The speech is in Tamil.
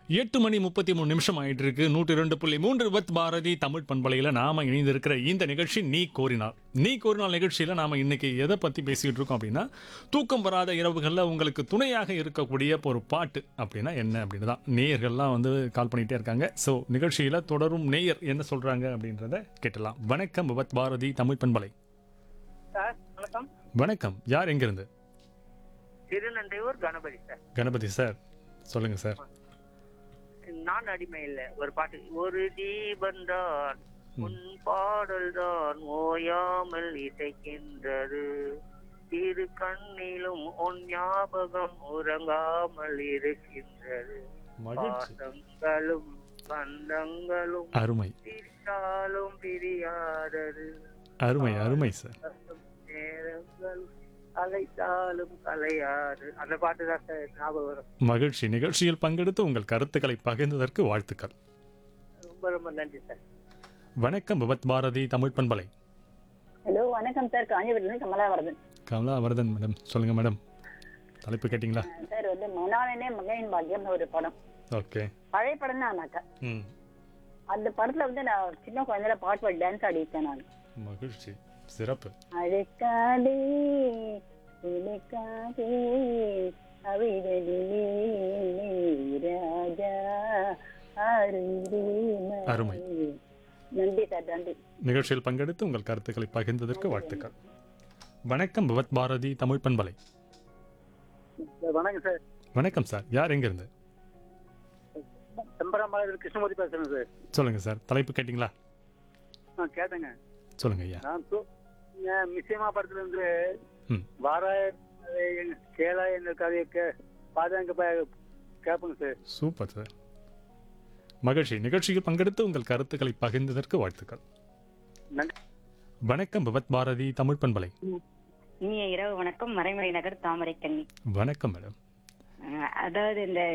எட்டு மணி முப்பத்தி மூணு நிமிஷம் ஆயிட்டு இருக்கு நூற்றி ரெண்டு புள்ளி மூன்று வித் பாரதி தமிழ் பண்பலையில் நாம இணைந்திருக்கிற இந்த நிகழ்ச்சி நீ கோரினார் நீ கோரினால் நிகழ்ச்சியில் நாம இன்னைக்கு எதை பற்றி பேசிக்கிட்டு இருக்கோம் அப்படின்னா தூக்கம் வராத இரவுகளில் உங்களுக்கு துணையாக இருக்கக்கூடிய ஒரு பாட்டு அப்படின்னா என்ன அப்படின்னு தான் நேயர்கள்லாம் வந்து கால் பண்ணிகிட்டே இருக்காங்க ஸோ நிகழ்ச்சியில் தொடரும் நேயர் என்ன சொல்கிறாங்க அப்படின்றத கேட்டலாம் வணக்கம் விவத் பாரதி தமிழ் பண்பலை சார் வணக்கம் வணக்கம் யார் எங்கிருந்து திருநன்றையூர் கணபதி சார் கணபதி சார் சொல்லுங்கள் சார் நான் அடிமை இல்ல ஒரு பாட்டு ஒரு தீபன் தான் உன் பாடல் தான் ஓயாமல் இசைக்கின்றது இரு கண்ணிலும் உன் ஞாபகம் உறங்காமல் இருக்கின்றது மகிழ்ச்சி பாசங்களும் பந்தங்களும் அருமை பிரித்தாலும் பிரியாதது அருமை அருமை சார் நேரங்களும் அலைத்தாலும் கலையாது அந்த பாட்டு தான் சார் ஞாபகம் வரும் மகிழ்ச்சி நிகழ்ச்சியில் பங்கெடுத்து உங்கள் கருத்துக்களை பகிர்ந்ததற்கு வாழ்த்துக்கள் ரொம்ப ரொம்ப நன்றி சார் வணக்கம் விபத் பாரதி தமிழ் பண்பலை ஹலோ வணக்கம் சார் காஞ்சிபுரத்துலேருந்து கமலாவரதன் கமலாவர்தன் மேடம் சொல்லுங்க மேடம் தலைப்பு கேட்டிங்களா சார் வந்து மணாலனே மகையின் பாக்கியம்னு ஒரு படம் ஓகே பழைய படம் தான் ஆனாக்கா ம் அந்த படத்துல வந்து நான் சின்ன குழந்தையில பாட்டு பாடி டான்ஸ் ஆடிட்டேன் நான் மகிழ்ச்சி சிறப்பு அழைக்காதே இழைக்காதே அவிதலிலே ராஜா அருந்தே மலை. அருமை. நன்றி சார் நன்றி நிகழ்ச்சியில் பங்கெடுத்து உங்கள் கருத்துக்களை பகிர்ந்ததற்கு வாழ்த்துக்கள் வணக்கம் விபத் பாரதி தமிழ் பண்பலை வணக்கம் சார் வணக்கம் சார் யார் எங்கிருந்து செம்பரம்பாளையம் கிருஷ்ணமூர்த்தி பேசுறேன் சார் சொல்லுங்க சார் தலைப்பு கேட்டிங்களா நான் கேட்டேங்க சொல்லுங்க ஐயா நான் மிஸ்யமா படத்துல இருந்து ம் வாராய கேளா என்ற கதையை கே பாதாங்க கேட்பேங்க சார் சூப்பர் சார் மகிழ்ச்சி நிகழ்ச்சியில் பங்கெடுத்து உங்கள் கருத்துக்களை பகிர்ந்ததற்கு வாழ்த்துக்கள் நன்றி வணக்கம் விபத் பாரதி தமிழ் பண்பலை இனிய இரவு வணக்கம் மறைமலை நகர் தாமரை கண்ணி வணக்கம் மேடம் அஹ் அதாவது இந்த